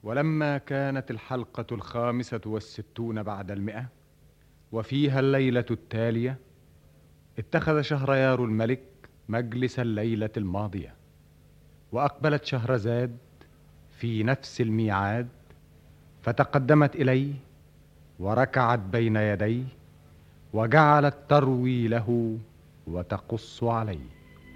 ولما كانت الحلقة الخامسة والستون بعد المئة وفيها الليلة التالية اتخذ شهريار الملك مجلس الليلة الماضية وأقبلت شهرزاد في نفس الميعاد فتقدمت إليه وركعت بين يديه وجعلت تروي له وتقص عليه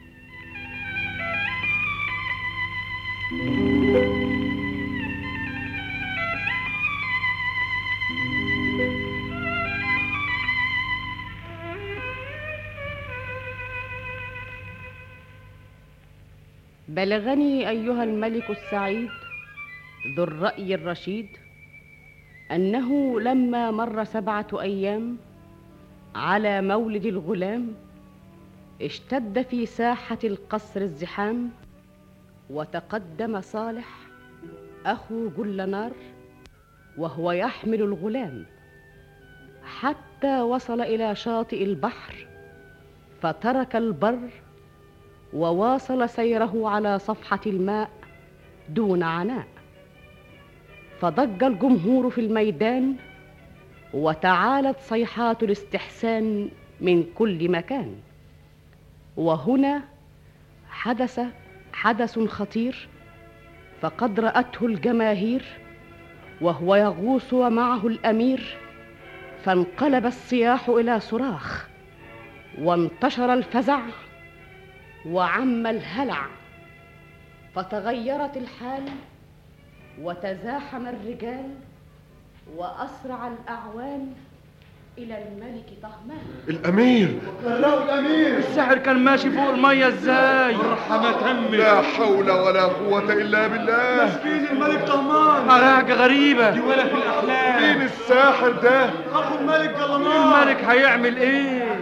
بلغني ايها الملك السعيد ذو الراي الرشيد انه لما مر سبعه ايام على مولد الغلام اشتد في ساحه القصر الزحام وتقدم صالح اخو جلنار وهو يحمل الغلام حتى وصل الى شاطئ البحر فترك البر وواصل سيره على صفحه الماء دون عناء فضج الجمهور في الميدان وتعالت صيحات الاستحسان من كل مكان وهنا حدث حدث خطير فقد راته الجماهير وهو يغوص ومعه الامير فانقلب الصياح الى صراخ وانتشر الفزع وعم الهلع فتغيرت الحال وتزاحم الرجال واسرع الاعوان الى الملك طهمان الامير لا الامير السحر كان ماشي فوق الميه ازاي مرحمة امي لا حول ولا قوة إلا بالله مسكين الملك طهمان حاجه غريبه دي ولا في الاحلام مين الساحر ده؟ اخو الملك جلمان الملك هيعمل ايه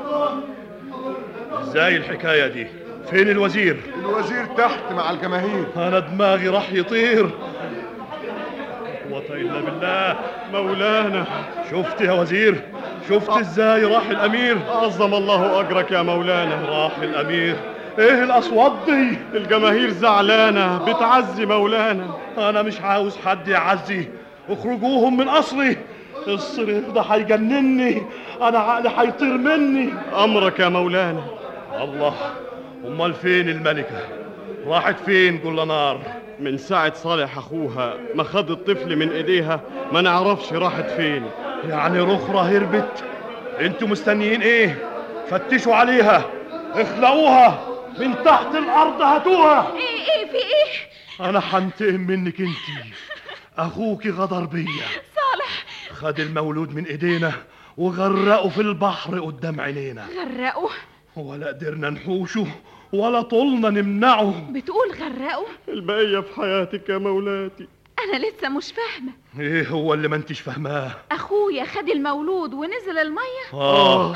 ازاي الحكايه دي فين الوزير الوزير تحت مع الجماهير انا دماغي راح يطير قوة الا بالله مولانا شفت يا وزير شفت ازاي راح الامير عظم الله اجرك يا مولانا راح الامير ايه الاصوات دي الجماهير زعلانه بتعزي مولانا انا مش عاوز حد يعزي اخرجوهم من قصري الصريخ ده هيجنني انا عقلي هيطير مني امرك يا مولانا الله امال فين الملكه راحت فين كل نار من ساعة صالح أخوها ما خد الطفل من إيديها ما نعرفش راحت فين يعني رخرة هربت انتوا مستنيين ايه فتشوا عليها اخلقوها من تحت الارض هاتوها ايه ايه في ايه انا هنتقم منك انت اخوك غدر بيا صالح خد المولود من ايدينا وغرقه في البحر قدام عينينا غرقوا ولا قدرنا نحوشه ولا طولنا نمنعه بتقول غرقوا البقية في حياتك يا مولاتي انا لسه مش فاهمه ايه هو اللي ما انتش فاهماه اخويا خد المولود ونزل الميه اه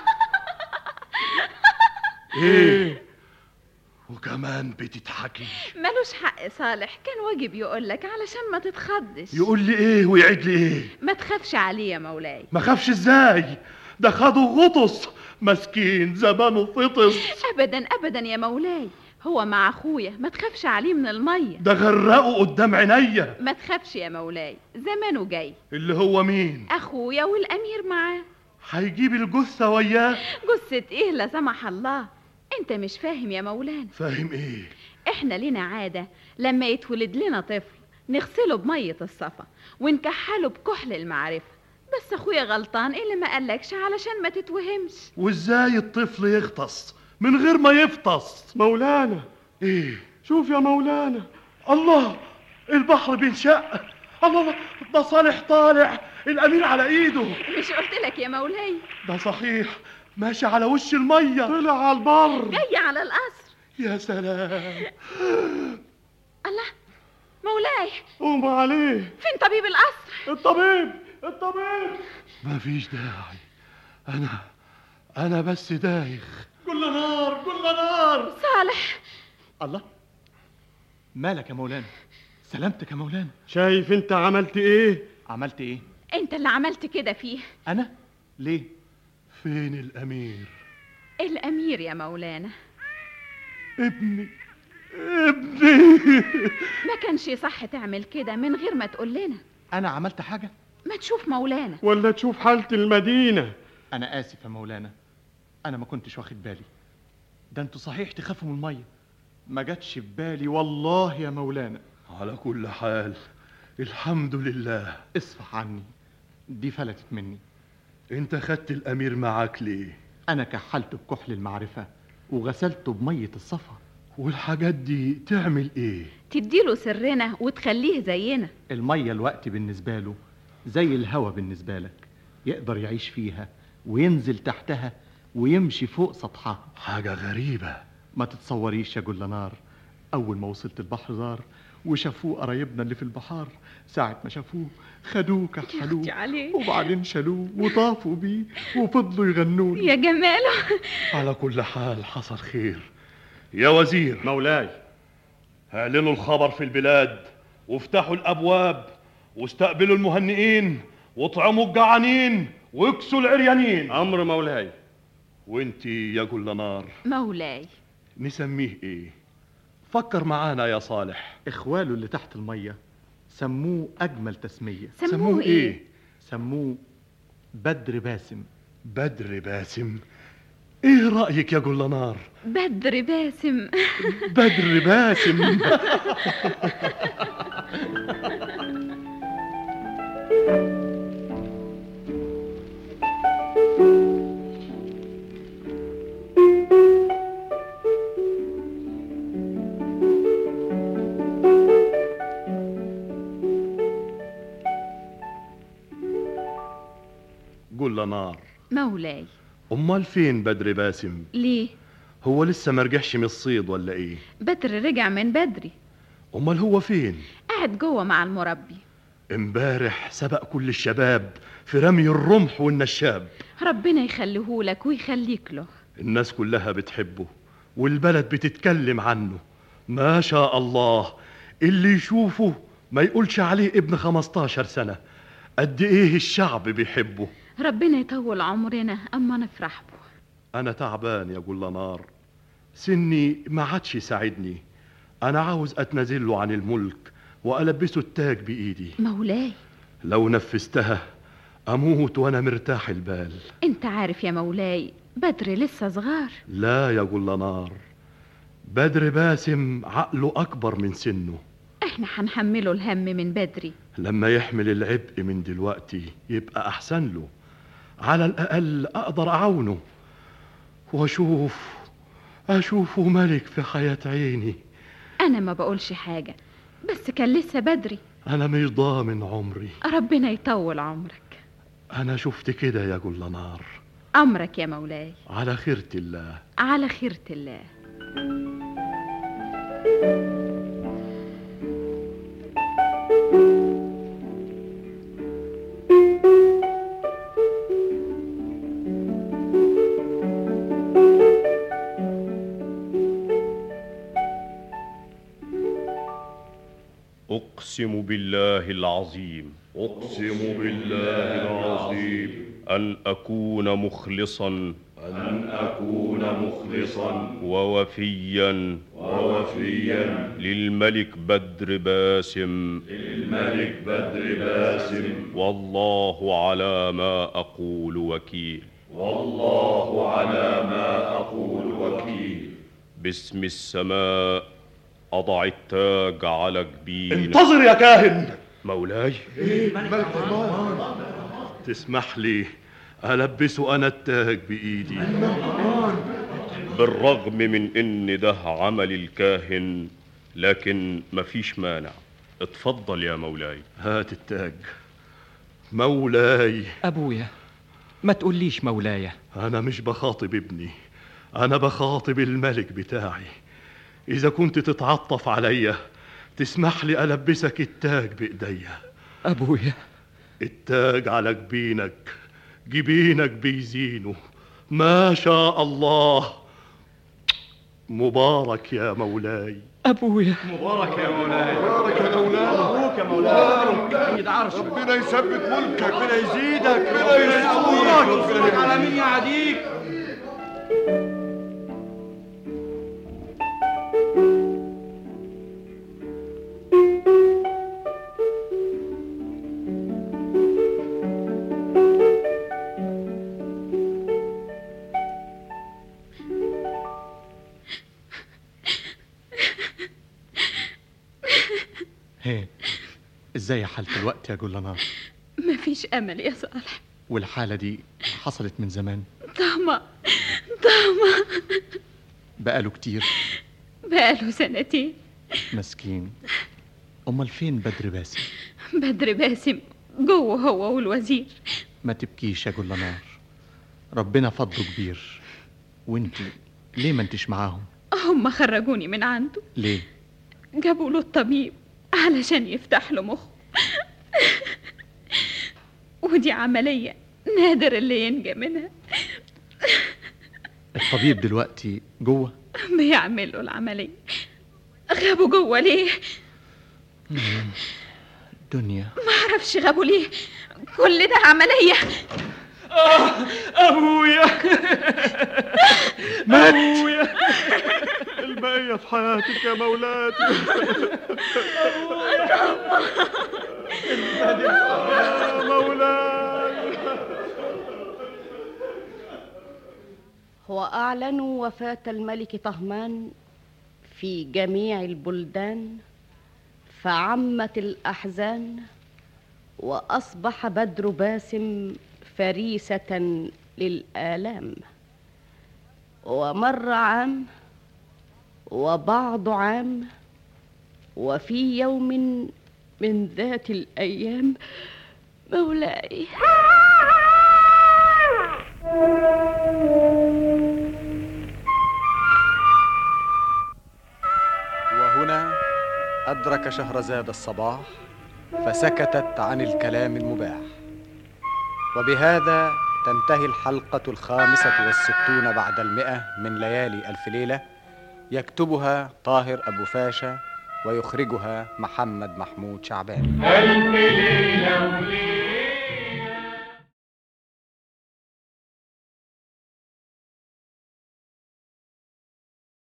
ايه وكمان بتضحكي ملوش حق صالح كان واجب يقولك علشان ما تتخضش يقول لي ايه ويعيد لي ايه ما تخافش عليه يا مولاي ما خافش ازاي ده خده غطس مسكين زمانه فطس ابدا ابدا يا مولاي هو مع اخويا ما تخافش عليه من الميه ده غرقه قدام عينيا ما تخافش يا مولاي زمانه جاي اللي هو مين اخويا والامير معاه هيجيب الجثة وياه جثة ايه لا سمح الله انت مش فاهم يا مولانا فاهم ايه احنا لنا عادة لما يتولد لنا طفل نغسله بمية الصفا ونكحله بكحل المعرفة بس اخويا غلطان ايه اللي ما قالكش علشان ما تتوهمش وازاي الطفل يغطس من غير ما يفطس مولانا ايه شوف يا مولانا الله البحر بينشق الله ده صالح طالع الامير على ايده مش قلت لك يا مولاي ده صحيح ماشي على وش الميه طلع على البر جاي على القصر يا سلام الله مولاي قوم عليه فين طبيب القصر الطبيب الطبيب مفيش داعي انا انا بس دايخ كل نار كل نار صالح الله مالك يا مولانا سلامتك يا مولانا شايف انت عملت ايه عملت ايه انت اللي عملت كده فيه انا ليه فين الامير الامير يا مولانا ابني ابني ما كانش صح تعمل كده من غير ما تقول لنا انا عملت حاجه ما تشوف مولانا ولا تشوف حالة المدينة انا اسف يا مولانا انا ما كنتش واخد بالي ده انتوا صحيح تخافوا من الميه ما جاتش في بالي والله يا مولانا على كل حال الحمد لله اصفح عني دي فلتت مني انت خدت الامير معاك ليه انا كحلته بكحل المعرفه وغسلته بميه الصفا والحاجات دي تعمل ايه تديله سرنا وتخليه زينا الميه الوقت بالنسبه له زي الهوا بالنسبه لك يقدر يعيش فيها وينزل تحتها ويمشي فوق سطحها حاجة غريبة ما تتصوريش يا جل نار اول ما وصلت البحر زار وشافوه قرايبنا اللي في البحار ساعة ما شافوه خدوه كحلوه عليه وبعدين شالوه وطافوا بيه وفضلوا يغنوا له يا جماله على كل حال حصل خير يا وزير مولاي اعلنوا الخبر في البلاد وافتحوا الابواب واستقبلوا المهنئين واطعموا الجعانين واكسوا العريانين أمر مولاي وانتي يا جل نار مولاي نسميه ايه فكر معانا يا صالح اخواله اللي تحت الميه سموه اجمل تسميه سموه ايه سموه بدر باسم بدر باسم ايه رأيك يا جل نار بدر باسم بدر باسم جل نار مولاي امال فين بدر باسم ليه هو لسه ما رجعش من الصيد ولا ايه بدر رجع من بدري امال هو فين قاعد جوه مع المربي امبارح سبق كل الشباب في رمي الرمح والنشاب ربنا يخليهولك ويخليك له الناس كلها بتحبه والبلد بتتكلم عنه ما شاء الله اللي يشوفه ما يقولش عليه ابن 15 سنة قد ايه الشعب بيحبه ربنا يطول عمرنا اما نفرح به انا تعبان يا جل نار سني ما عادش يساعدني انا عاوز اتنازل له عن الملك والبسه التاج بايدي مولاي لو نفذتها اموت وانا مرتاح البال انت عارف يا مولاي بدر لسه صغار لا يا جل نار بدر باسم عقله اكبر من سنه احنا هنحمله الهم من بدري لما يحمل العبء من دلوقتي يبقى احسن له على الاقل اقدر اعاونه واشوف اشوفه ملك في حياة عيني انا ما بقولش حاجة بس كان لسه بدري انا مش ضامن عمري ربنا يطول عمرك انا شفت كده يا جل نار امرك يا مولاي على خيرة الله على خيرة الله أقسم بالله العظيم اقسم بالله العظيم أن أكون مخلصا ان اكون مخلصا ووفيا ووفيا للملك بدر باسم الملك بدر باسم والله على ما أقول وكيل والله على ما اقول وكيل باسم السماء أضع التاج على جبين انتظر يا كاهن مولاي تسمح لي البسه انا التاج بايدي بالرغم من ان ده عمل الكاهن لكن مفيش مانع اتفضل يا مولاي هات التاج مولاي أبويا ما تقوليش مولاي انا مش بخاطب ابني انا بخاطب الملك بتاعي اذا كنت تتعطف عليا تسمح لي البسك التاج بايديا أبويا التاج على جبينك جبينك بيزينه ما شاء الله مبارك يا مولاي أبويا بارك يا مولانا ربنا يثبت ملكك ربنا يزيدك ربنا يسعدك على مين يعديك ازاي حالة الوقت يا جولنار مفيش أمل يا صالح والحالة دي حصلت من زمان طهمة طهمة بقاله كتير بقاله سنتين مسكين امال فين بدر باسم بدر باسم جوه هو والوزير ما تبكيش يا جولنار ربنا فضله كبير وانت ليه ما انتش معاهم هم خرجوني من عنده ليه جابوا له الطبيب علشان يفتح له مخه ودي عملية نادر اللي ينجى منها الطبيب دلوقتي جوه بيعمل له العملية غابوا جوه ليه دنيا ما اعرفش غابوا ليه كل ده عملية ابويا مات البقية في حياتك يا مولاتي يا مولاي وأعلنوا وفاة الملك طهمان في جميع البلدان فعمت الأحزان وأصبح بدر باسم فريسة للآلام ومر عام وبعض عام وفي يوم من ذات الأيام مولاي وهنا أدرك شهرزاد الصباح فسكتت عن الكلام المباح وبهذا تنتهي الحلقة الخامسة والستون بعد المئة من ليالي ألف ليلة يكتبها طاهر أبو فاشا ويخرجها محمد محمود شعبان ألف ليلة وليلة